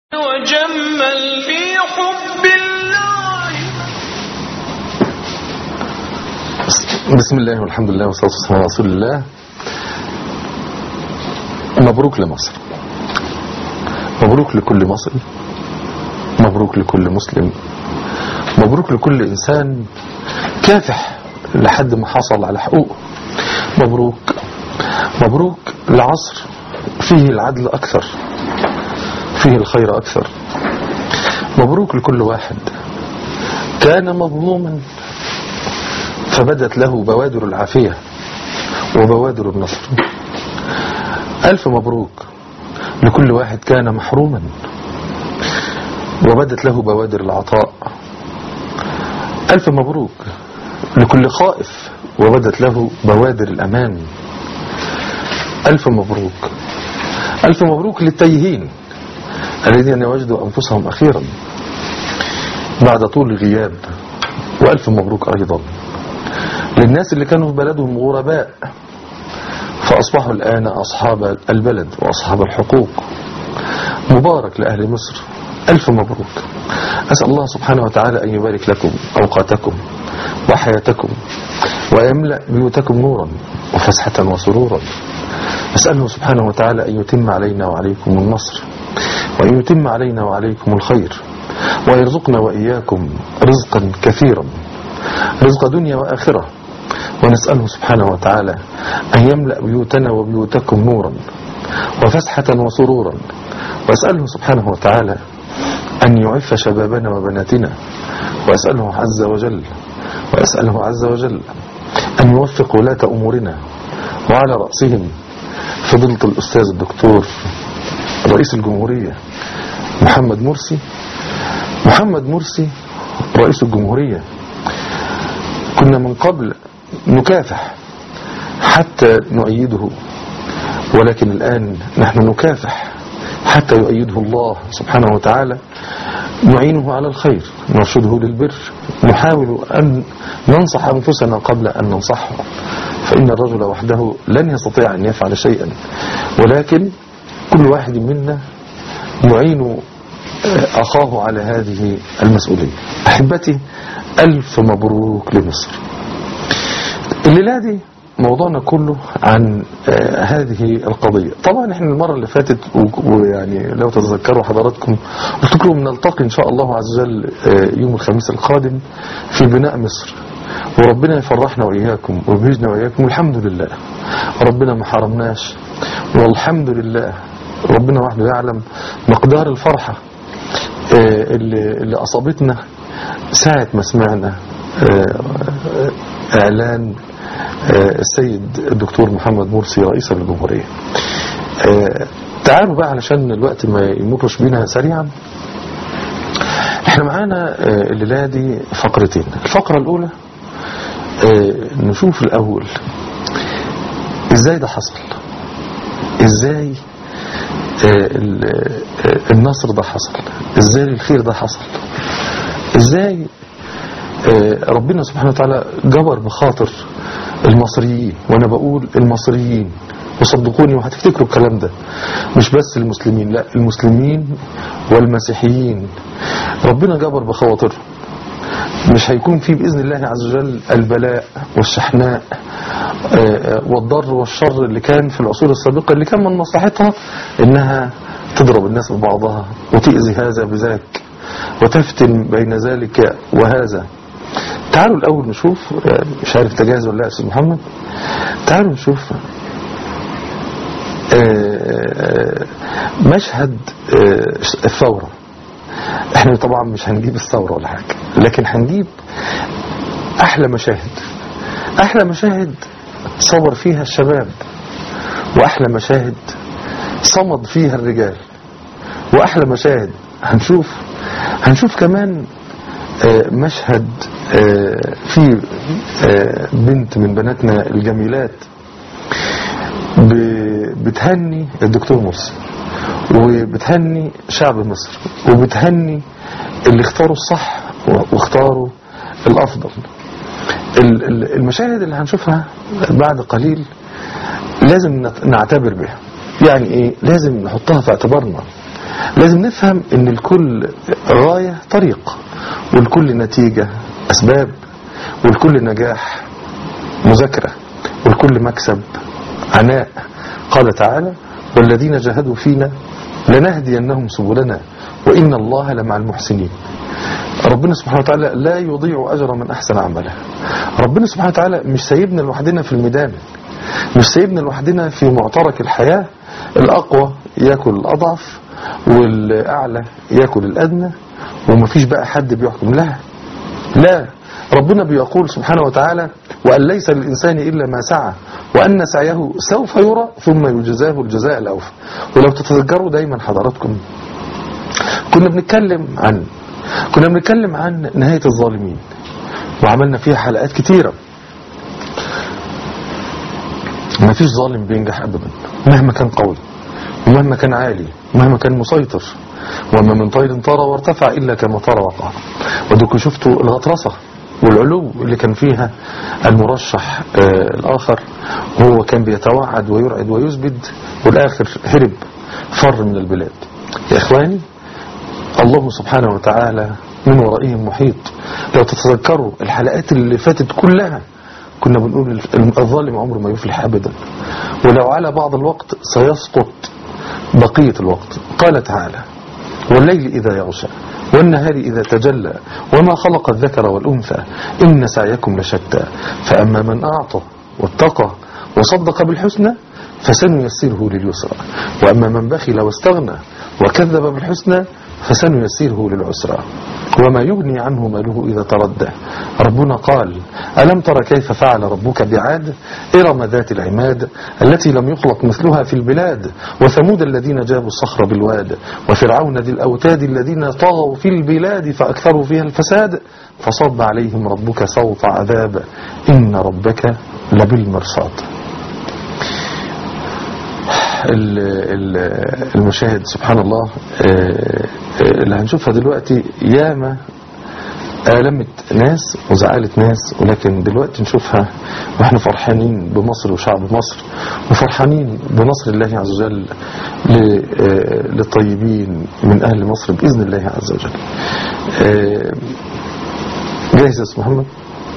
وجمل في حب الله بسم الله والحمد لله والصلاة والسلام على رسول الله مبروك لمصر مبروك لكل مصري مبروك لكل مسلم مبروك لكل إنسان كافح لحد ما حصل على حقوقه مبروك مبروك لعصر فيه العدل أكثر فيه الخير أكثر مبروك لكل واحد كان مظلوما فبدت له بوادر العافية وبوادر النصر ألف مبروك لكل واحد كان محروما وبدت له بوادر العطاء ألف مبروك لكل خائف وبدت له بوادر الأمان ألف مبروك ألف مبروك للتيهين الذين وجدوا أنفسهم أخيرا بعد طول الغياب وألف مبروك أيضا للناس اللي كانوا في بلدهم غرباء فأصبحوا الآن أصحاب البلد وأصحاب الحقوق مبارك لأهل مصر ألف مبروك أسأل الله سبحانه وتعالى أن يبارك لكم أوقاتكم وحياتكم ويملأ بيوتكم نورا وفسحة وسرورا أسأله سبحانه وتعالى أن يتم علينا وعليكم النصر وأن يتم علينا وعليكم الخير ويرزقنا وإياكم رزقا كثيرا رزق دنيا وآخرة ونسأله سبحانه وتعالى أن يملأ بيوتنا وبيوتكم نورا وفسحة وسرورا وأسأله سبحانه وتعالى أن يعف شبابنا وبناتنا وأسأله عز وجل وأسأله عز وجل أن يوفق ولاة أمورنا وعلى رأسهم فضيلة الأستاذ الدكتور رئيس الجمهورية محمد مرسي محمد مرسي رئيس الجمهورية كنا من قبل نكافح حتى نؤيده ولكن الآن نحن نكافح حتى يؤيده الله سبحانه وتعالى نعينه على الخير نرشده للبر نحاول أن ننصح أنفسنا قبل أن ننصحه فإن الرجل وحده لن يستطيع أن يفعل شيئا ولكن كل واحد منا يعين أخاه على هذه المسؤولية أحبتي ألف مبروك لمصر الليلة دي موضوعنا كله عن آه هذه القضية طبعا احنا المرة اللي فاتت ويعني لو تتذكروا حضراتكم قلت لكم نلتقي ان شاء الله عز وجل آه يوم الخميس القادم في بناء مصر وربنا يفرحنا وإياكم ويبهجنا وإياكم والحمد لله ربنا ما حرمناش والحمد لله ربنا وحده يعلم مقدار الفرحة آه اللي, اللي أصابتنا ساعة ما سمعنا إعلان السيد الدكتور محمد مرسي رئيس الجمهورية تعالوا بقى علشان الوقت ما يمرش بينا سريعا احنا معانا الليلة دي فقرتين الفقرة الأولى نشوف الأول ازاي ده حصل ازاي النصر ده حصل ازاي الخير ده حصل ازاي ربنا سبحانه وتعالى جبر بخاطر المصريين وانا بقول المصريين وصدقوني وهتفتكروا الكلام ده مش بس المسلمين لا المسلمين والمسيحيين ربنا جبر بخواطرهم مش هيكون في بإذن الله عز وجل البلاء والشحناء والضر والشر اللي كان في العصور السابقة اللي كان من مصلحتها انها تضرب الناس ببعضها وتأذي هذا بذاك وتفتن بين ذلك وهذا تعالوا الأول نشوف مش عارف تجاهز ولا لا أستاذ محمد تعالوا نشوف مشهد الثورة احنا طبعا مش هنجيب الثورة ولا حاجة لكن هنجيب أحلى مشاهد أحلى مشاهد صبر فيها الشباب وأحلى مشاهد صمد فيها الرجال وأحلى مشاهد هنشوف هنشوف كمان مشهد في بنت من بناتنا الجميلات بتهني الدكتور مرسي وبتهني شعب مصر وبتهني اللي اختاروا الصح واختاروا الأفضل المشاهد اللي هنشوفها بعد قليل لازم نعتبر بها يعني ايه لازم نحطها في اعتبارنا لازم نفهم ان الكل غاية طريق والكل نتيجة اسباب والكل نجاح مذاكرة والكل مكسب عناء قال تعالى والذين جاهدوا فينا لنهدينهم سبلنا وإن الله لمع المحسنين ربنا سبحانه وتعالى لا يضيع أجر من أحسن عمله ربنا سبحانه وتعالى مش سايبنا لوحدنا في الميدان مش سايبنا لوحدنا في معترك الحياة الأقوى يأكل الأضعف والأعلى يأكل الأدنى ومفيش بقى حد بيحكم لها لا ربنا بيقول سبحانه وتعالى وأن ليس للإنسان إلا ما سعى وأن سعيه سوف يرى ثم يجزاه الجزاء الأوفى ولو تتذكروا دايما حضراتكم كنا بنتكلم عن كنا بنتكلم عن نهاية الظالمين وعملنا فيها حلقات كتيرة ما فيش ظالم بينجح أبدا مهما كان قوي ومهما كان عالي ومهما كان مسيطر وما من طير طار وارتفع إلا كما طار وقع ودكوا شفتوا الغطرسة والعلو اللي كان فيها المرشح آه الآخر هو كان بيتوعد ويرعد ويزبد والآخر هرب فر من البلاد يا إخواني الله سبحانه وتعالى من ورائهم محيط لو تتذكروا الحلقات اللي فاتت كلها كنا بنقول الظالم عمره ما يفلح أبدا ولو على بعض الوقت سيسقط بقية الوقت قال تعالى والليل إذا يغشى والنهار إذا تجلى وما خلق الذكر والأنثى إن سعيكم لشتى فأما من أعطى واتقى وصدق بالحسنى فسنيسره لليسرى وأما من بخل واستغنى وكذب بالحسنى فسنيسره للعسرى وما يغني عنه ماله إذا تردى ربنا قال ألم تر كيف فعل ربك بعاد إرم ذات العماد التي لم يخلق مثلها في البلاد وثمود الذين جابوا الصخر بالواد وفرعون ذي الأوتاد الذين طغوا في البلاد فأكثروا فيها الفساد فصب عليهم ربك صوت عذاب إن ربك لبالمرصاد المشاهد سبحان الله اللي هنشوفها دلوقتي ياما آلمت ناس وزعلت ناس ولكن دلوقتي نشوفها واحنا فرحانين بمصر وشعب مصر وفرحانين بنصر الله عز وجل للطيبين من أهل مصر بإذن الله عز وجل جاهز يا أستاذ محمد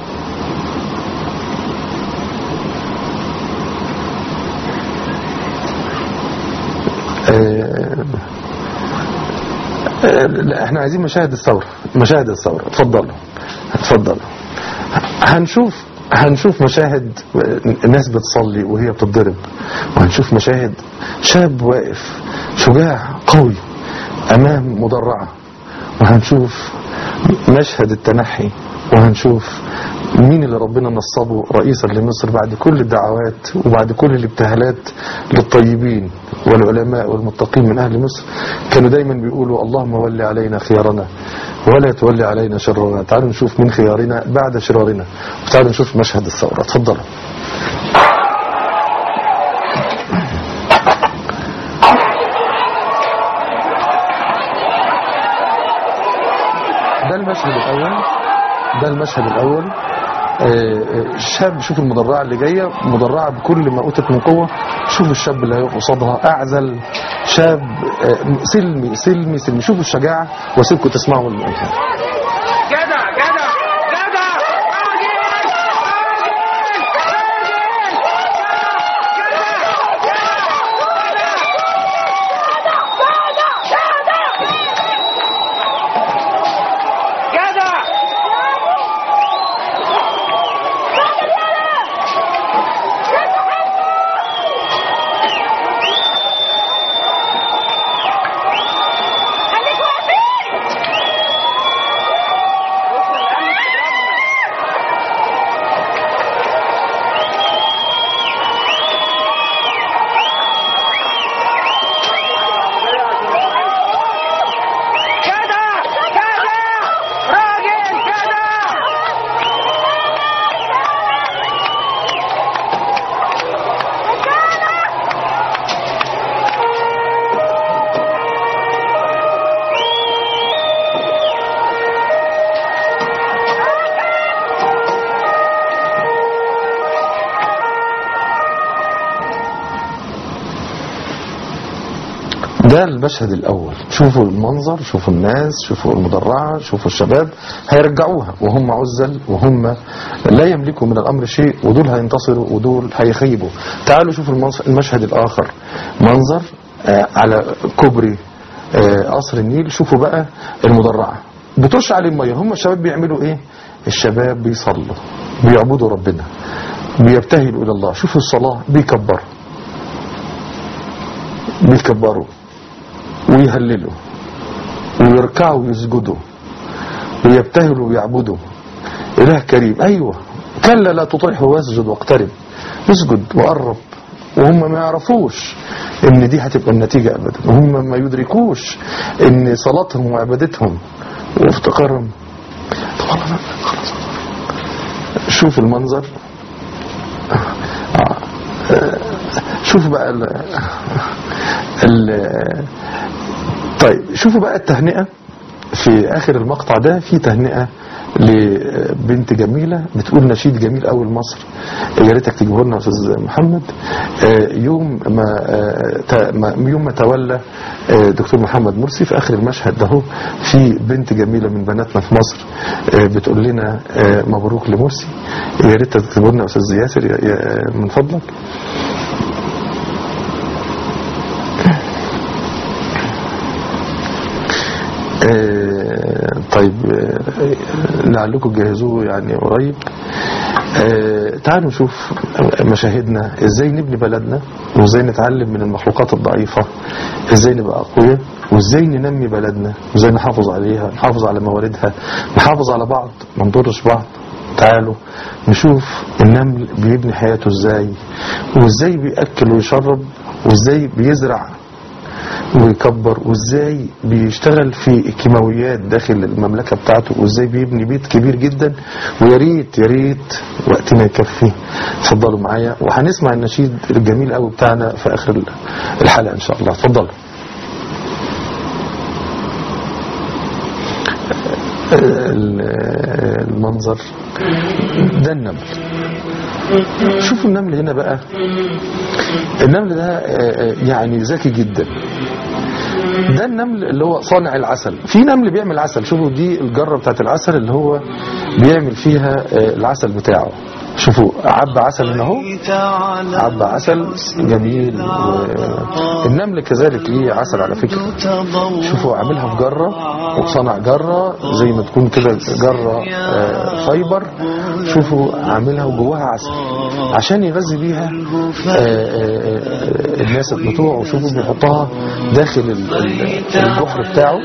لا احنا عايزين مشاهد الثورة مشاهد الثورة اتفضلوا اتفضلوا هنشوف هنشوف مشاهد ناس بتصلي وهي بتضرب وهنشوف مشاهد شاب واقف شجاع قوي امام مدرعة وهنشوف مشهد التنحي وهنشوف مين اللي ربنا نصبه رئيسا لمصر بعد كل الدعوات وبعد كل الابتهالات للطيبين والعلماء والمتقين من أهل مصر كانوا دايما بيقولوا اللهم ول علينا خيارنا ولا تولي علينا شرنا تعالوا نشوف من خيارنا بعد شرارنا وتعالوا نشوف مشهد الثورة اتفضلوا ده المشهد الأول ده المشهد الأول الشاب شوف المدرعة اللي جاية مدرعة بكل ما أوتت من قوة شوف الشاب اللي هيقف قصادها أعزل شاب سلمي سلمي سلمي شوفوا الشجاعة واسيبكم تسمعوا من المؤمنين جدع جدع جدع جدع خليك واقفين المشهد الأول شوفوا المنظر شوفوا الناس شوفوا المدرعة شوفوا الشباب هيرجعوها وهم عزل وهم لا يملكوا من الأمر شيء ودول هينتصروا ودول هيخيبوا تعالوا شوفوا المنظ- المشهد الآخر منظر آه، على كوبري آه، قصر النيل شوفوا بقى المدرعة بترش عليهم مية هم الشباب بيعملوا ايه الشباب بيصلوا بيعبدوا ربنا بيبتهلوا إلى الله شوفوا الصلاة بيكبروا بيكبروا ويهللوا ويركعوا ويسجدوا ويبتهلوا ويعبدوا إله كريم أيوة كلا لا تطيعه واسجد واقترب اسجد وقرب وهم ما يعرفوش ان دي هتبقى النتيجة ابدا وهم ما يدركوش ان صلاتهم وعبادتهم وافتقارهم طب خلاص خلاص شوف المنظر آه. آه. شوف بقى ال ال طيب شوفوا بقى التهنئة في آخر المقطع ده في تهنئة لبنت جميلة بتقول نشيد جميل أول مصر يا ريتك تجيبه لنا يا أستاذ محمد آه، يوم ما آه، ت- ما- يوم ما تولى آه، دكتور محمد مرسي في آخر المشهد ده في بنت جميلة من بناتنا في مصر آه، بتقول لنا آه، مبروك لمرسي يا ريت تكتبه لنا يا أستاذ ياسر يا- يا- من فضلك آه، طيب آه، لعلكم تجهزوه يعني قريب آه، تعالوا نشوف مشاهدنا ازاي نبني بلدنا وازاي نتعلم من المخلوقات الضعيفة ازاي نبقى اقوياء وازاي ننمي بلدنا وازاي نحافظ عليها نحافظ على مواردها نحافظ على بعض ما نضرش بعض تعالوا نشوف النمل بيبني حياته ازاي وازاي بيأكل ويشرب وازاي بيزرع ويكبر وازاي بيشتغل في الكيماويات داخل المملكة بتاعته وازاي بيبني بيت كبير جدا ويا ريت يا ريت وقتنا يكفي اتفضلوا معايا وهنسمع النشيد الجميل قوي بتاعنا في اخر الحلقة ان شاء الله اتفضلوا ال- المنظر ده النمل شوفوا النمل هنا بقى النمل ده آه، آه، يعني ذكي جدا ده النمل اللي هو صانع العسل في نمل بيعمل عسل شوفوا دي الجرة بتاعت العسل اللي هو بيعمل فيها آه، العسل بتاعه شوفوا عب عسل هنا اهو عب عسل جميل النمل كذلك ليه عسل على فكرة شوفوا عاملها في جرة وصنع جرة زي ما تكون كده جرة آه، فايبر شوفوا عاملها وجواها عسل عشان يغذي بيها آه، آه، آه، الناس بتوعه شوفوا بيحطها داخل ال- ال- الجحر بتاعه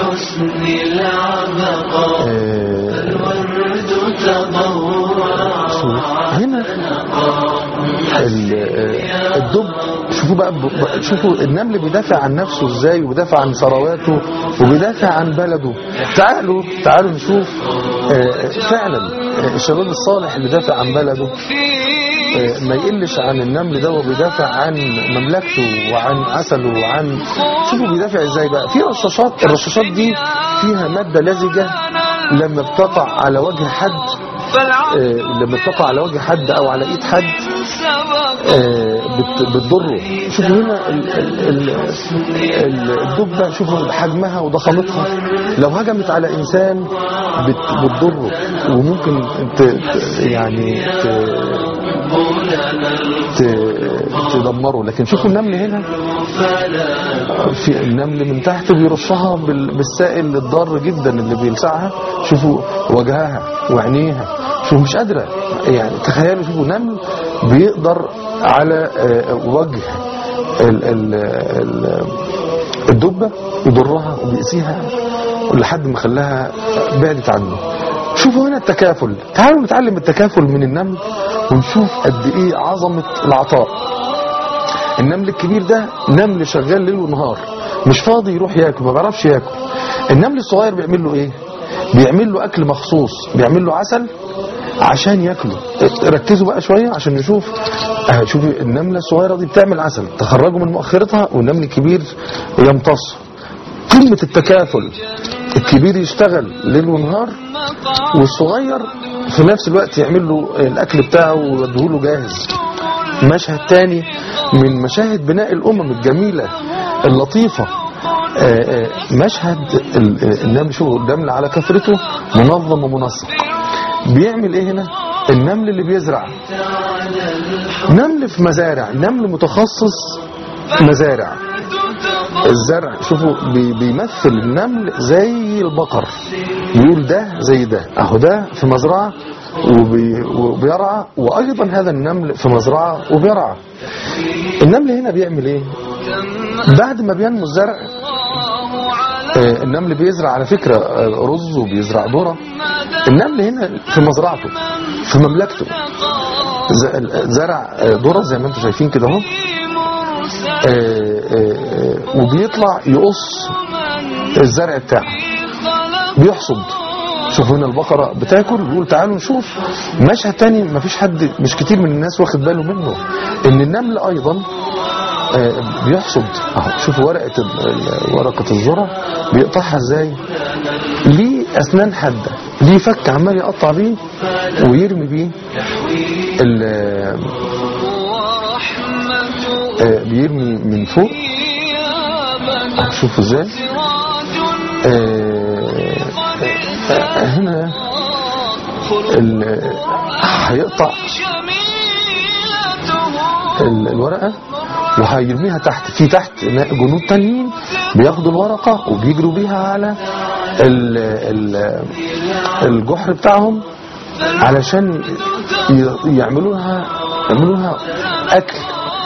آه، شوف هنا ال- آه، الدب شوفوا بقى ب- شوفوا النمل بيدافع عن نفسه ازاي وبيدافع عن ثرواته وبيدافع عن بلده تعالوا تعالوا نشوف آه، فعلا آه، الشباب الصالح اللي دافع عن بلده آه، ما يقلش عن النمل ده وبيدافع عن مملكته وعن عسله وعن شوفوا بيدافع ازاي بقى في رشاشات الرشاشات دي فيها مادة لزجة لما بتقع على وجه حد آه، لما بتقع على وجه حد او على ايد حد آه، بت- بتضره شوفوا هنا ال- ال- ال- الدبة شوفوا حجمها وضخامتها لو هجمت على انسان بت- بتضره وممكن ت- ت- يعني ت- ت- تدمره لكن شوفوا النمل هنا في النمل من تحت بيرشها بال- بالسائل الضار جدا اللي بيلسعها شوفوا وجهها وعينيها شوفوا مش قادرة يعني تخيلوا شوفوا نمل بيقدر على آه، وجه ال- ال- ال- الدبة يضرها وبيأذيها لحد ما خلاها بعدت عنه شوفوا هنا التكافل تعالوا نتعلم التكافل من النمل ونشوف قد ايه عظمة العطاء النمل الكبير ده نمل شغال ليل ونهار مش فاضي يروح ياكل ما بيعرفش ياكل النمل الصغير بيعمل له ايه بيعمل له اكل مخصوص بيعمل له عسل عشان ياكله ركزوا بقى شوية عشان نشوف آه، شوفي النملة الصغيرة دي بتعمل عسل تخرجوا من مؤخرتها والنمل الكبير يمتص قمة التكافل الكبير يشتغل ليل ونهار والصغير في نفس الوقت يعمل له الاكل بتاعه ويديه له جاهز مشهد تاني من مشاهد بناء الامم الجميلة اللطيفة آه، آه، مشهد ال- آه، النمل شوفوا النمل على كثرته منظم ومنسق بيعمل ايه هنا النمل اللي بيزرع نمل في مزارع نمل متخصص مزارع الزرع شوفوا بي- بيمثل النمل زي البقر يقول ده زي ده اهو ده في مزرعة وبي- وبيرعى وايضا هذا النمل في مزرعة وبيرعى النمل هنا بيعمل ايه بعد ما بينمو الزرع آه، النمل بيزرع على فكرة آه، رز وبيزرع ذرة النمل هنا في مزرعته في مملكته ز- زرع آه، ذرة زي ما انتم شايفين كده اهو آه، آه، آه، وبيطلع يقص الزرع بتاعه بيحصد شوفوا هنا البقرة بتاكل بيقول تعالوا نشوف مشهد تاني مفيش حد مش كتير من الناس واخد باله منه ان النمل ايضا آه، بيحصد اهو شوفوا ورقة ال- ال- ورقة الذرة بيقطعها ازاي ليه اسنان حادة ليه فك عمال يقطع بيه ويرمي بيه ال- آه، بيرمي من فوق أهو شوفوا ازاي آه، آه، هنا ال- هيقطع ال- الورقة وهيرميها تحت في تحت جنود تانيين بياخدوا الورقة وبيجروا بيها على ال ال الجحر بتاعهم علشان ي- يعملوا لها يعملوا لها أكل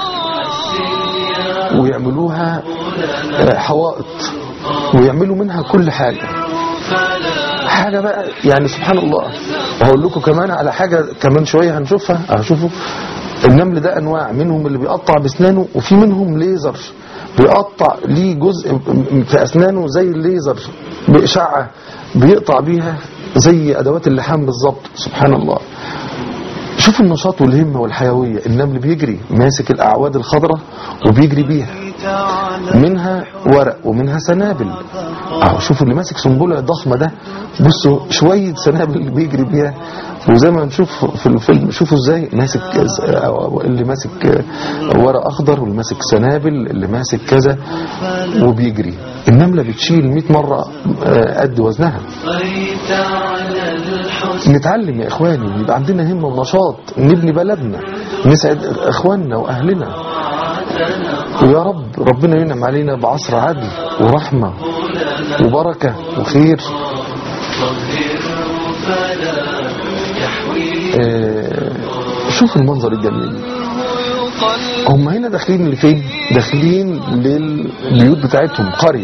ويعملوها آه، حوائط ويعملوا منها كل حاجة حاجة بقى يعني سبحان الله وهقول لكم كمان على حاجة كمان شوية هنشوفها هشوفوا النمل ده أنواع منهم اللي بيقطع بأسنانه وفي منهم ليزر بيقطع ليه جزء في أسنانه زي الليزر بإشعة بيقطع بيها زي أدوات اللحام بالظبط سبحان الله شوفوا النشاط والهمة والحيوية النمل بيجري ماسك الأعواد الخضراء وبيجري بيها منها ورق ومنها سنابل اهو شوفوا اللي ماسك سنبله ضخمه ده بصوا شويه سنابل اللي بيجري بيها وزي ما نشوف في الفيلم شوفوا ازاي ماسك اللي ماسك ورق اخضر واللي ماسك سنابل اللي ماسك كذا وبيجري النمله بتشيل 100 مره آه، قد وزنها نتعلم يا اخواني يبقى عندنا همه ونشاط نبني بلدنا نسعد اخواننا واهلنا ويا رب ربنا ينعم علينا بعصر عدل ورحمة وبركة وخير آه، شوف المنظر الجميل هم هنا داخلين لفين داخلين للبيوت بتاعتهم قرية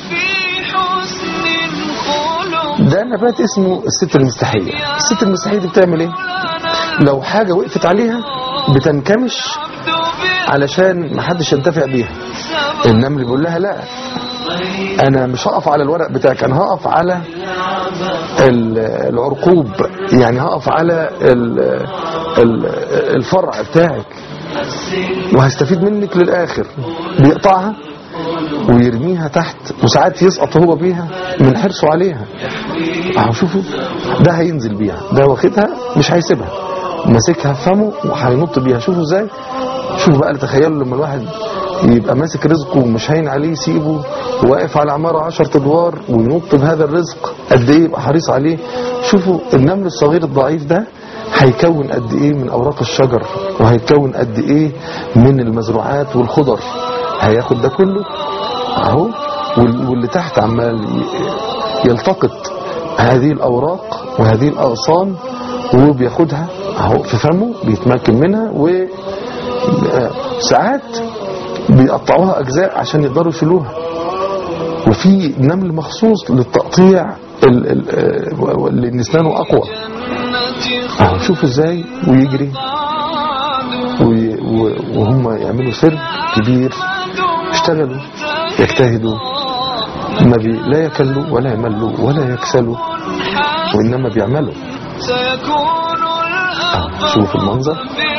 ده نبات اسمه الست المستحية الست المستحية دي بتعمل ايه لو حاجة وقفت عليها بتنكمش علشان محدش ينتفع بيها النمل بيقول لها لا انا مش هقف على الورق بتاعك انا هقف على ال- العرقوب يعني هقف على ال- ال- الفرع بتاعك وهستفيد منك للاخر بيقطعها ويرميها تحت وساعات يسقط هو بيها من حرصه عليها اهو شوفوا ده هينزل بيها ده واخدها مش هيسيبها ماسكها في فمه وهينط بيها شوفوا ازاي شوفوا بقى تخيلوا لما الواحد يبقى ماسك رزقه ومش هين عليه يسيبه واقف على عمارة عشرة ادوار وينط بهذا الرزق قد ايه يبقى حريص عليه شوفوا النمل الصغير الضعيف ده هيكون قد ايه من اوراق الشجر وهيكون قد ايه من المزروعات والخضر هياخد ده كله اهو وال- واللي تحت عمال ي- يلتقط هذه الاوراق وهذه الاغصان وبياخدها اهو في فمه بيتمكن منها و آه، ساعات بيقطعوها اجزاء عشان يقدروا يشيلوها وفي نمل مخصوص للتقطيع ال- ال- آه، اللي اسنانه اقوى اهو شوفوا ازاي ويجري وي- و- وهم يعملوا سر كبير يشتغلوا يجتهدوا ما بي لا يكلوا ولا يملوا ولا يكسلوا وإنما بيعملوا سيكون آه، شوفوا المنظر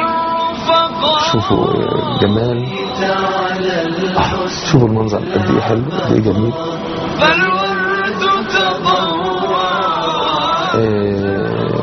شوفوا جمال آه، شوفوا المنظر قد ايه حلو قد ايه جميل فالورد تضوى آه،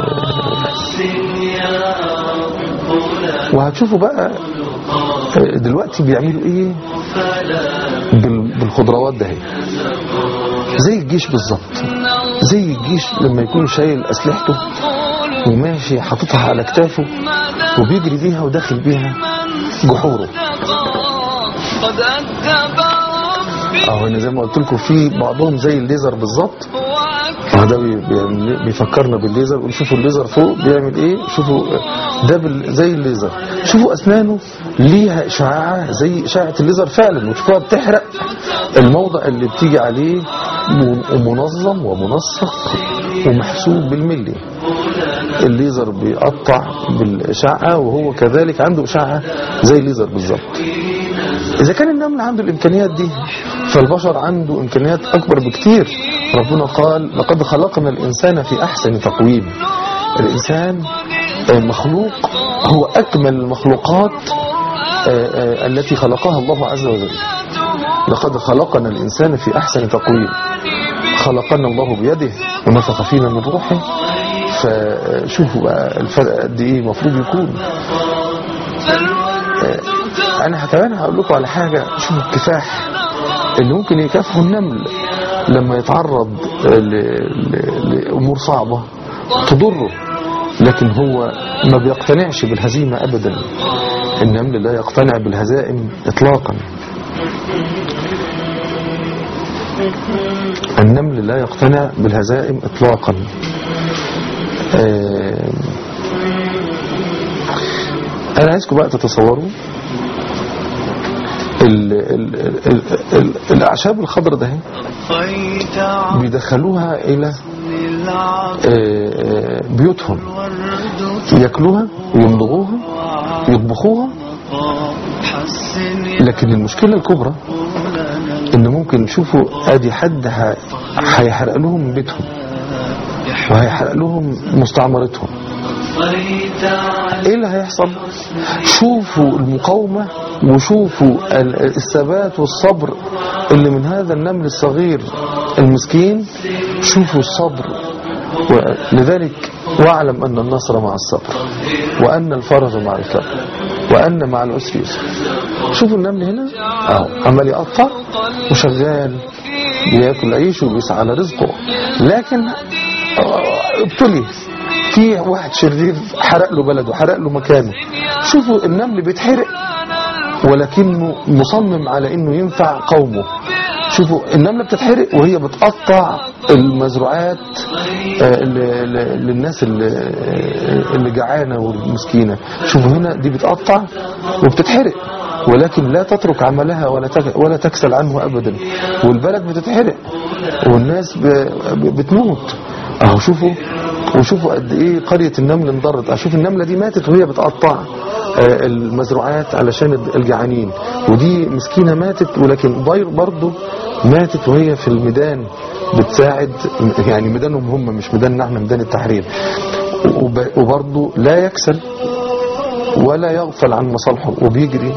وهتشوفوا بقى آه، دلوقتي بيعملوا ايه بال- بالخضروات ده هي. زي الجيش بالظبط زي الجيش لما يكون شايل اسلحته وماشي حاططها على كتافه وبيجري بيها وداخل بيها جحوره قد أدب ربي اهو انا زي ما قلت لكم في بعضهم زي الليزر بالظبط وأكرم اهو ده بي- بي- بيفكرنا بالليزر قول شوفوا الليزر فوق بيعمل ايه شوفوا ده بال- زي الليزر شوفوا اسنانه ليها اشعاع زي اشعه الليزر فعلا وشوفوها بتحرق الموضع اللي بتيجي عليه م- ومنظم ومنسق ومحسوب بالملي الليزر بيقطع بالاشعه وهو كذلك عنده اشعه زي الليزر بالظبط إذا كان النمل عنده الإمكانيات دي فالبشر عنده إمكانيات أكبر بكتير ربنا قال لقد خلقنا الإنسان في أحسن تقويم الإنسان آه، مخلوق هو أكمل المخلوقات آه، آه، التي خلقها الله عز وجل لقد خلقنا الإنسان في أحسن تقويم خلقنا الله بيده ونفخ فينا من روحه فشوفوا بقى الفرق قد ايه المفروض يكون انا كمان هقول لكم على حاجه شوفوا الكفاح اللي ممكن يكافحوا النمل لما يتعرض ل- ل- لامور صعبه تضره لكن هو ما بيقتنعش بالهزيمه ابدا النمل لا يقتنع بالهزائم اطلاقا النمل لا يقتنع بالهزائم اطلاقا آه، انا عايزكم بقى تتصوروا ال ال ال ال الاعشاب الخضراء ده خيت بيدخلوها الى عن العبد آه، آه، بيوتهم والورد ياكلوها ويمضغوها يطبخوها حسن لكن المشكلة الكبرى لنا ان ممكن نشوفوا ادي حد ه- هيحرق لهم بيتهم وهيحرق لهم مستعمرتهم خيت عن ايه اللي هيحصل شوفوا المقاومة وشوفوا ال- الثبات والصبر اللي من هذا النمل الصغير المسكين شوفوا الصبر لذلك واعلم ان النصر مع الصبر وان الفرج مع الكرب وان مع العسر يسر شوفوا النمل هنا اهو عمال يقطع وشغال بياكل عيش وبيسعى على رزقه لكن آه، ابتلي في واحد شرير حرق له بلده حرق له مكانه شوفوا النمل بيتحرق ولكنه مصمم على انه ينفع قومه شوفوا النملة بتتحرق وهي بتقطع المزروعات آه، ل- ل- للناس اللي, اللي جعانة والمسكينة شوفوا هنا دي بتقطع وبتتحرق ولكن لا تترك عملها ولا تك- ولا تكسل عنه ابدا والبلد بتتحرق والناس ب- ب- بتموت اهو شوفوا وشوفوا قد ايه قرية النمل انضرت اشوف النملة دي ماتت وهي بتقطع آه، المزروعات علشان الجعانين ودي مسكينة ماتت ولكن ضير برضه ماتت وهي في الميدان بتساعد يعني ميدانهم هم مش ميداننا احنا ميدان التحرير وب- وبرضه لا يكسل ولا يغفل عن مصالحه وبيجري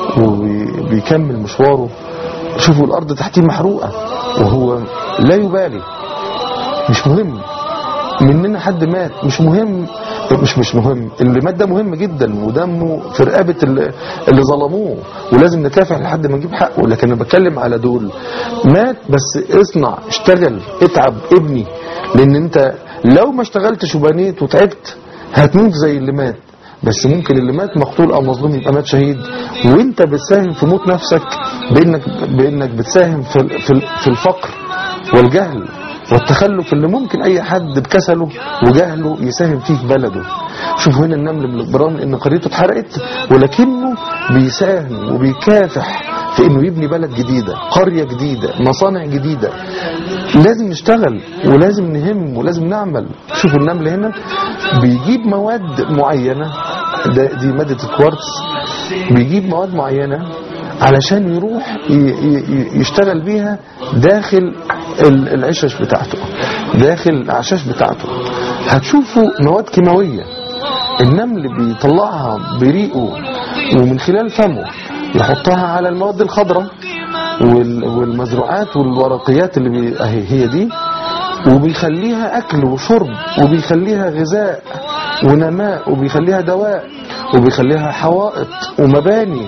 وبيكمل مشواره شوفوا الارض تحتيه محروقة وهو لا يبالي مش مهم مننا حد مات مش مهم مش مش مهم اللي مات ده مهم جدا ودمه في رقبة اللي, اللي ظلموه ولازم نكافح لحد ما نجيب حقه لكن انا بتكلم على دول مات بس اصنع اشتغل اتعب ابني لان انت لو ما اشتغلتش وبنيت وتعبت هتموت زي اللي مات بس ممكن اللي مات مقتول او مظلوم يبقى مات شهيد وانت بتساهم في موت نفسك بانك بانك بتساهم في في في الفقر والجهل والتخلف اللي ممكن اي حد بكسله وجهله يساهم فيه في بلده شوفوا هنا النمل من برغم ان قريته اتحرقت ولكنه بيساهم وبيكافح في انه يبني بلد جديدة قرية جديدة مصانع جديدة لازم نشتغل ولازم نهم ولازم نعمل شوفوا النمل هنا بيجيب مواد معينة ده دي مادة الكوارتز بيجيب مواد معينة علشان يروح ي- ي- يشتغل بيها داخل ال- العشش بتاعته داخل الأعشاش بتاعته هتشوفوا مواد كيماوية النمل بيطلعها بريقه ومن خلال فمه يحطها على المواد الخضراء وال- والمزروعات والورقيات اللي بي... اهي هي دي وبيخليها أكل وشرب وبيخليها غذاء ونماء وبيخليها دواء وبيخليها حوائط ومباني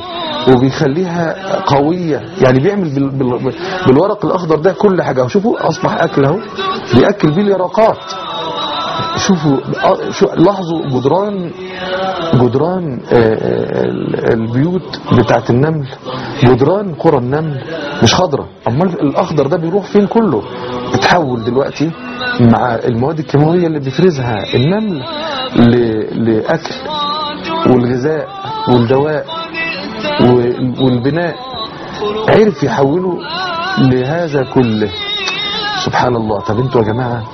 وبيخليها قوية يعني بيعمل بال بال بالورق الأخضر ده كل حاجة شوفوا أصبح أكل أهو بيأكل بيه اليرقات شوفوا آه، شو لاحظوا جدران جدران آه، آه، ال- البيوت بتاعت النمل جدران قرى النمل مش خضرة امال الاخضر ده بيروح فين كله اتحول دلوقتي مع المواد الكيماويه اللي بيفرزها النمل ل- لاكل والغذاء والدواء وال- والبناء عرف يحوله لهذا كله سبحان الله طب انتوا يا جماعه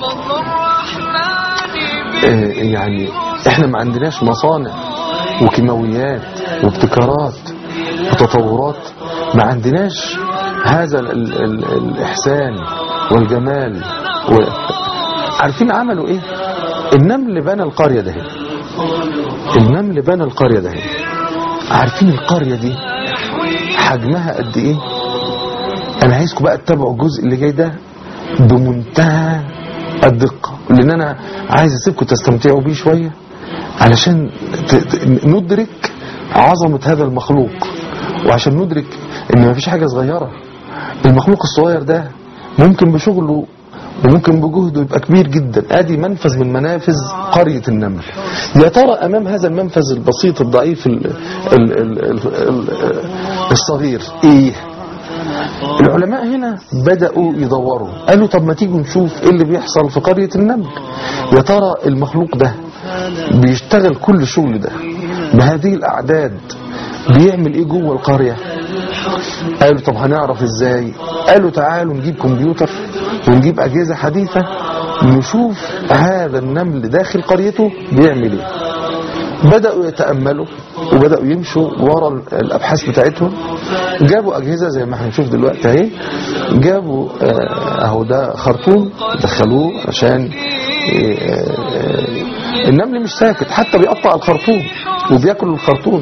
آه، يعني احنا ما عندناش مصانع وكيماويات وابتكارات وتطورات ما عندناش هذا ال ال ال الإحسان والجمال و... عارفين عملوا ايه النمل بنى القرية ده هنا. النمل بنى القرية ده هنا. عارفين القرية دي حجمها قد ايه انا عايزكم بقى تتابعوا الجزء اللي جاي ده بمنتهى الدقة لان انا عايز اسيبكم تستمتعوا بيه شوية علشان ت- ت- ندرك عظمة هذا المخلوق وعشان ندرك ان مفيش حاجة صغيرة المخلوق الصغير ده ممكن بشغله وممكن بجهده يبقى كبير جدا ادي منفذ من منافذ قرية النمل يا ترى امام هذا المنفذ البسيط الضعيف ال ال ال ال ال الصغير ايه العلماء هنا بدأوا يدوروا قالوا طب ما تيجوا نشوف ايه اللي بيحصل في قرية النمل يا ترى المخلوق ده بيشتغل كل الشغل ده بهذه الأعداد بيعمل ايه جوه القرية قالوا طب هنعرف ازاي قالوا تعالوا نجيب كمبيوتر ونجيب أجهزة حديثة نشوف هذا النمل داخل قريته بيعمل ايه بدأوا يتأملوا وبدأوا يمشوا ورا الأبحاث بتاعتهم جابوا أجهزة زي ما هنشوف دلوقتي اهي جابوا آه، أهو ده خرطوم دخلوه عشان آه، آه، النمل مش ساكت حتى بيقطع الخرطوم وبياكل الخرطوم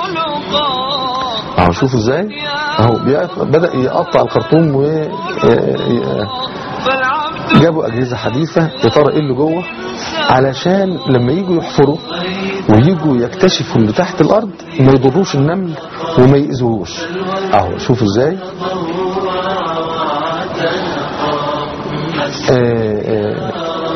اهو شوفوا ازاي اهو بيق- بدأ يقطع الخرطوم و آه، آه، جابوا أجهزة حديثة يا ترى ايه اللي جوه علشان لما يجوا يحفروا ويجوا يكتشفوا اللي تحت الأرض ما يضروش النمل وما يأذوهوش اهو شوفوا ازاي آه، آه،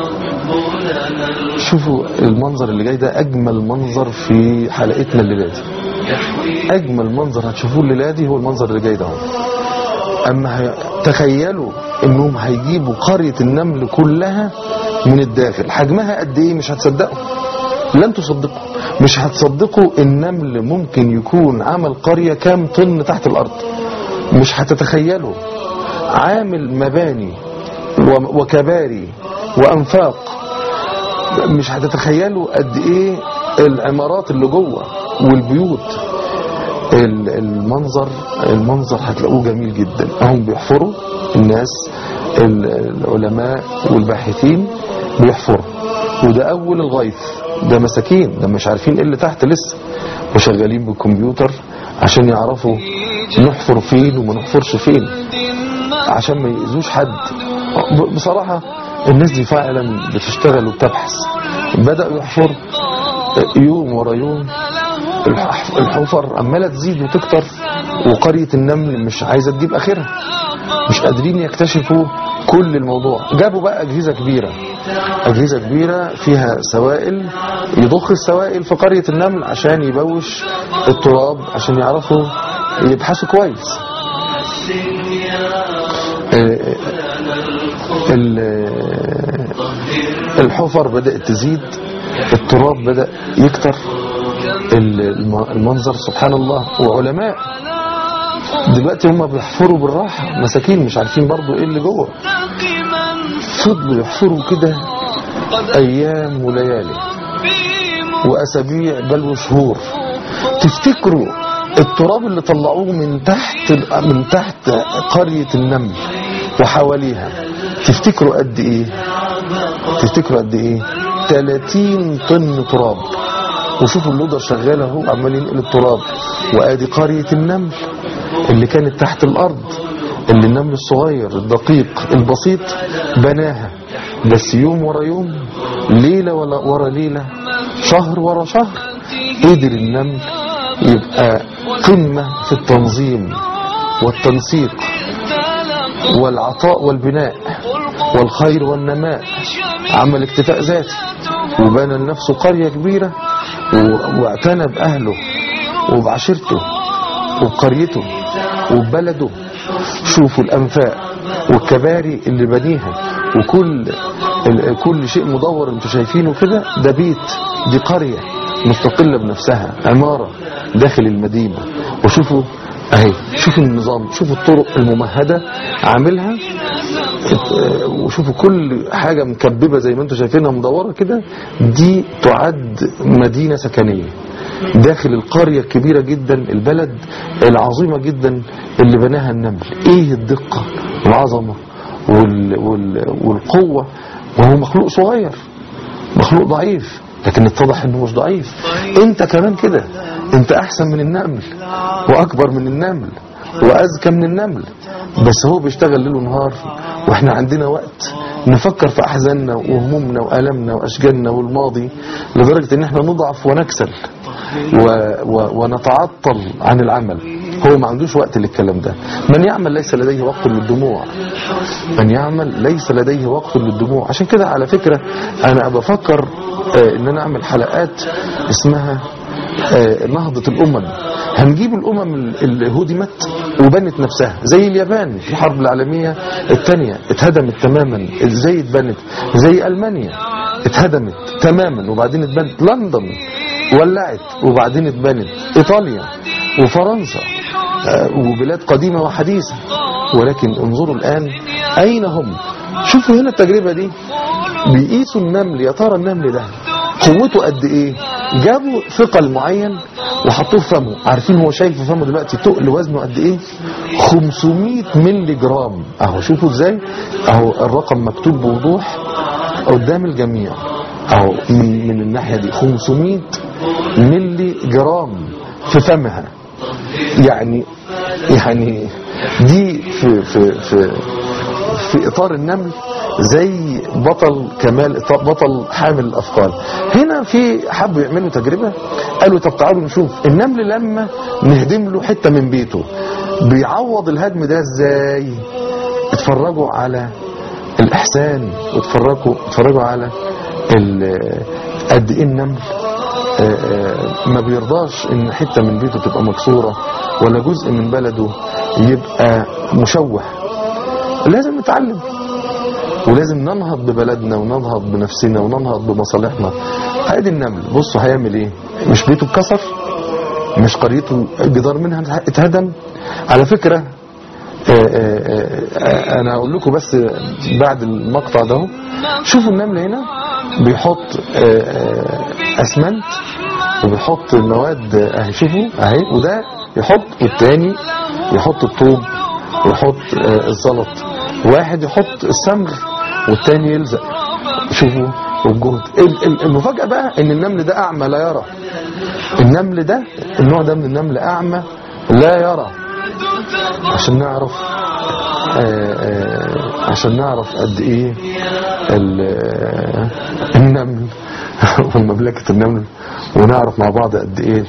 شوفوا المنظر اللي جاي ده أجمل منظر في حلقتنا الليلة دي أجمل منظر هتشوفوه الليلة دي هو المنظر اللي جاي ده اهو اما هي... تخيلوا انهم هيجيبوا قرية النمل كلها من الداخل حجمها قد ايه مش هتصدقوا لن تصدقوا مش هتصدقوا النمل ممكن يكون عمل قرية كام طن تحت الارض مش هتتخيلوا عامل مباني و- وكباري وانفاق مش هتتخيلوا قد ايه العمارات اللي جوه والبيوت ال- المنظر المنظر هتلاقوه جميل جدا هم بيحفروا الناس ال- العلماء والباحثين بيحفروا وده اول الغيث ده مساكين ده مش عارفين ايه اللي تحت لسه وشغالين بالكمبيوتر عشان يعرفوا نحفر فين وما نحفرش فين عشان ما يأذوش حد ب- بصراحة الناس دي فعلا بتشتغل وبتبحث بدأوا يحفروا يوم ورا يوم الح- الحفر عمالة تزيد وتكتر وقرية النمل مش عايزة تجيب آخرها مش قادرين يكتشفوا كل الموضوع جابوا بقى أجهزة كبيرة أجهزة كبيرة فيها سوائل يضخ السوائل في قرية النمل عشان يبوش التراب عشان يعرفوا يبحثوا كويس آه، ال- الحفر بدأت تزيد التراب بدأ يكتر ال- الم- المنظر سبحان الله وعلماء دلوقتي هم بيحفروا بالراحة مساكين مش عارفين برضو ايه اللي جوه فضلوا يحفروا كده ايام وليالي واسابيع بل وشهور تفتكروا التراب اللي طلعوه من تحت من تحت قرية النمل وحواليها تفتكروا قد ايه تفتكروا قد ايه 30 طن تراب وشوفوا اللودر شغال اهو عمال ينقل التراب وادي قرية النمل اللي كانت تحت الارض اللي النمل الصغير الدقيق البسيط بناها بس يوم ورا يوم ليلة ولا ورا ليلة شهر ورا شهر قدر النمل يبقى قمة في التنظيم والتنسيق والعطاء والبناء والخير والنماء عمل اكتفاء ذاتي وبنى لنفسه قرية كبيرة و- واعتنى بأهله وبعشيرته وبقريته وببلده شوفوا الأنفاق والكباري اللي بنيها وكل ال- كل شيء مدور انتوا شايفينه كده ده بيت دي قرية مستقلة بنفسها عمارة داخل المدينة وشوفوا اهي شوفوا النظام شوفوا الطرق الممهدة عاملها ات- وشوفوا كل حاجة مكببة زي ما انتم شايفينها مدورة كده دي تعد مدينة سكنية داخل القرية الكبيرة جدا البلد العظيمة جدا اللي بناها النمل ايه الدقة والعظمة وال وال والقوة وهو مخلوق صغير مخلوق ضعيف لكن اتضح انه مش ضعيف انت كمان كده انت احسن من النمل واكبر من النمل واذكى من النمل بس هو بيشتغل ليل ونهار واحنا عندنا وقت نفكر في احزاننا وهمومنا والامنا واشجاننا والماضي لدرجة ان احنا نضعف ونكسل و و ونتعطل عن العمل هو ما عندوش وقت للكلام ده من يعمل ليس لديه وقت للدموع من يعمل ليس لديه وقت للدموع عشان كده على فكرة انا بفكر آه، ان انا اعمل حلقات اسمها آه، نهضة الامم هنجيب الامم اللي هدمت وبنت نفسها زي اليابان في الحرب العالمية الثانية اتهدمت تماما ازاي اتبنت زي المانيا اتهدمت تماما وبعدين اتبنت لندن ولعت وبعدين اتبنت ايطاليا وفرنسا آه، وبلاد قديمة وحديثة ولكن انظروا الآن أين هم شوفوا هنا التجربة دي بيقيسوا النمل يا ترى النمل ده قوته قد ايه جابوا ثقل معين وحطوه في فمه عارفين هو شايل في فمه دلوقتي تقل وزنه قد ايه 500 ملي جرام اهو شوفوا ازاي اهو الرقم مكتوب بوضوح قدام الجميع اهو من, من الناحية دي 500 ملي جرام في فمها يعني يعني دي في في في في اطار النمل زي بطل كمال بطل حامل الاثقال هنا في حبوا يعملوا تجربه قالوا طب تعالوا نشوف النمل لما نهدم له حته من بيته بيعوض الهدم ده ازاي اتفرجوا على الاحسان واتفرجوا اتفرجوا على ال- قد ايه النمل آه، آه، ما بيرضاش ان حته من بيته تبقى مكسوره ولا جزء من بلده يبقى مشوه لازم نتعلم ولازم ننهض ببلدنا وننهض بنفسنا وننهض بمصالحنا ادي النمل بصوا هيعمل ايه مش بيته اتكسر مش قريته جدار منها اتهدم على فكرة آه، آه، آه، انا هقول لكم بس بعد المقطع ده اهو. شوفوا النمل هنا بيحط آه، آه، اسمنت وبيحط المواد اهي شوفوا اهي وده يحط والتاني يحط الطوب ويحط آه، الزلط واحد يحط السمغ والتاني يلزق شوفوا والجهد ال- ال- المفاجأة بقى ان النمل ده اعمى لا يرى النمل ده النوع ده من النمل اعمى لا يرى عشان نعرف آه، آه، عشان نعرف قد ايه ال- آه، النمل ومملكة النمل ونعرف مع بعض قد ايه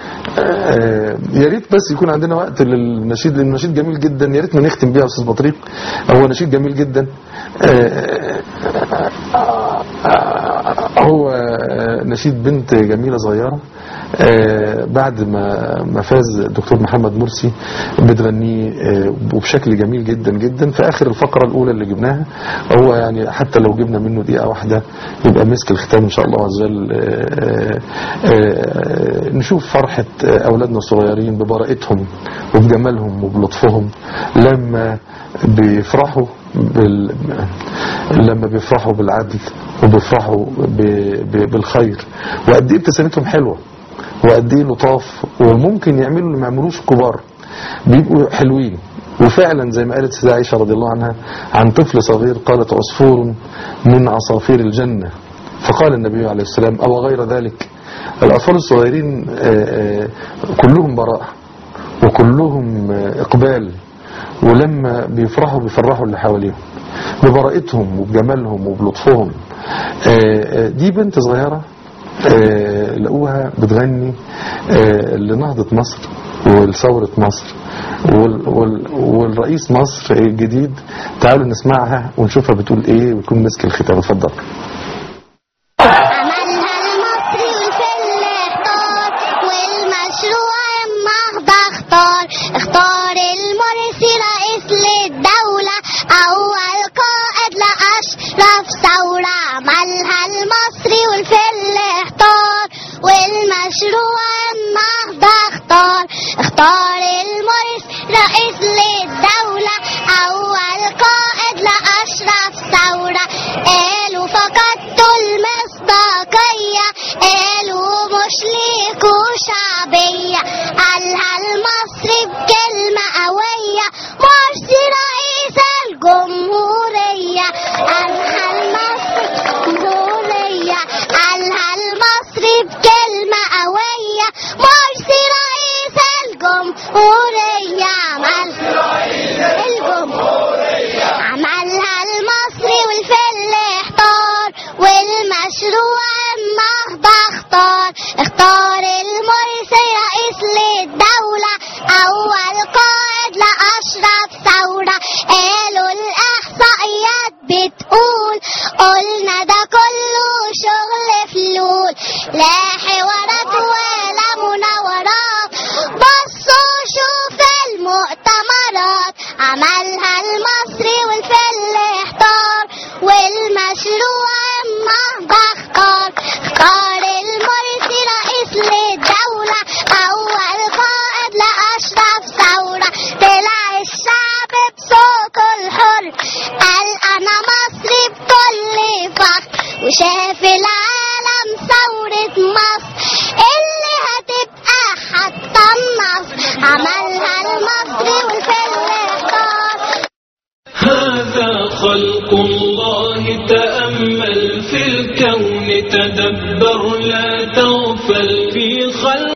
آه، يا ريت بس يكون عندنا وقت للنشيد لان النشيد جميل جدا يا ريت ما نختم بيها يا استاذ بطريق هو نشيد جميل جدا آه، هو نشيد بنت جميلة صغيرة آه، بعد ما ما فاز الدكتور محمد مرسي بتغنيه آه، وبشكل جميل جدا جدا في اخر الفقرة الاولى اللي جبناها هو يعني حتى لو جبنا منه دقيقة واحدة يبقى مسك الختام ان شاء الله عز وجل آه، آه، نشوف فرحة آه، اولادنا الصغيرين ببراءتهم وبجمالهم وبلطفهم لما بيفرحوا بال... لما بيفرحوا بالعدل وبيفرحوا ب... ب... بالخير وقد ايه ابتسامتهم حلوه وقد ايه لطاف وممكن يعملوا اللي ما يعملوش الكبار بيبقوا حلوين وفعلا زي ما قالت سيدة عائشة رضي الله عنها عن طفل صغير قالت عصفور من عصافير الجنة فقال النبي عليه السلام أو غير ذلك الأطفال الصغيرين آه، آه، كلهم براءة وكلهم آه، إقبال ولما بيفرحوا بيفرحوا اللي حواليهم ببراءتهم وبجمالهم وبلطفهم آه، آه، دي بنت صغيرة آه، لقوها بتغني آه، لنهضة مصر وثورة مصر وال وال والرئيس مصر الجديد تعالوا نسمعها ونشوفها بتقول ايه ويكون مسك الختام اتفضل عملها المصري والفل اختار والمشروع النهضة اختار اختار المرسي رئيس للدولة أول قائد لأشرف ثورة عملها المصري والفل اختار والمشروع النهضة اختار اختار المرسي رئيس للدولة أول قائد لأشرف ثورة قالوا فقدتوا المصداقية قالوا مش ليكوا شعبية قالها المصري بكلمة قوية مرسي رئيس الجمهورية قالها المصري جمهورية قالها المصري بكلمة قوية مرسي رئيس الجمهورية عمل الجمهورية عملها المصري والفل احتار والمشروع النهضة اختار اختار المرسي رئيس للدولة أول قائد لأشرف ثورة قالوا الإحصائيات بتقول قلنا ده كله شغل فلول لا حوارات ولا مناورات بصوا شوف المؤتمرات عملها المصري والفل احتار والمشروع النهضة اختار اختار المرسي رئيس للدولة أول قائد لأشرف ثورة طلع الشعب بصوته الحر قال أنا مصري بكل فخر وشاف العالم ثورة مصر اللي هتبقى حتى النصر عملها المصري والفل اختار هذا خلق الله تأمل في الكون تدبر لا تغفل في خلق